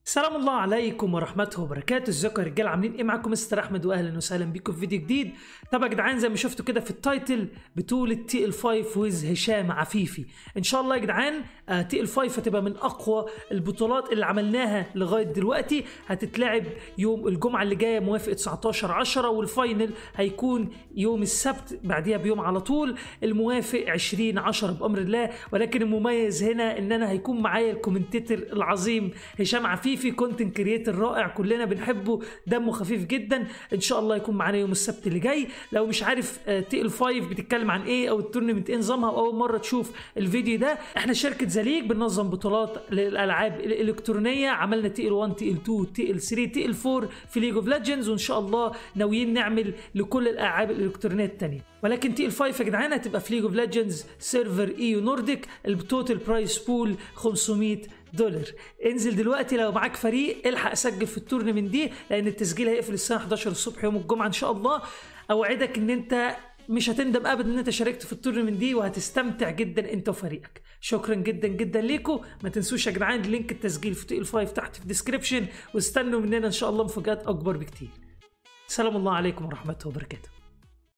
سلام الله عليكم ورحمته وبركاته ازيكم يا رجاله عاملين ايه معاكم مستر احمد واهلا وسهلا بيكم في فيديو جديد طب يا جدعان زي ما شفتوا كده في التايتل بطوله تي ال 5 ويز هشام عفيفي ان شاء الله يا جدعان آه تي ال 5 هتبقى من اقوى البطولات اللي عملناها لغايه دلوقتي هتتلعب يوم الجمعه اللي جايه موافق 19 10 والفاينل هيكون يوم السبت بعديها بيوم على طول الموافق 20 10 بامر الله ولكن المميز هنا ان انا هيكون معايا الكومنتيتور العظيم هشام عفيفي كونتنت كريتور رائع كلنا بنحبه دمه خفيف جدا ان شاء الله يكون معانا يوم السبت اللي جاي لو مش عارف تي ال 5 بتتكلم عن ايه او التورنمنت ايه نظامها او اول مره تشوف الفيديو ده احنا شركه زليج بننظم بطولات للالعاب الالكترونيه عملنا تي ال 1 تي ال 2 تي ال 3 تي ال 4 في ليج اوف ليجندز وان شاء الله ناويين نعمل لكل الالعاب الالكترونيه التانيه ولكن تي ال 5 يا جدعان هتبقى في ليج اوف ليجندز سيرفر ايو نورديك التوتال برايس بول 500 دولار انزل دلوقتي لو معاك فريق الحق سجل في التورنمنت دي لان التسجيل هيقفل الساعه 11 الصبح يوم الجمعه ان شاء الله اوعدك ان انت مش هتندم ابدا ان انت شاركت في التورنمنت دي وهتستمتع جدا انت وفريقك شكرا جدا جدا ليكم ما تنسوش يا جدعان لينك التسجيل في تي ال 5 تحت في الديسكربشن واستنوا مننا ان شاء الله مفاجات اكبر بكتير سلام الله عليكم ورحمه الله وبركاته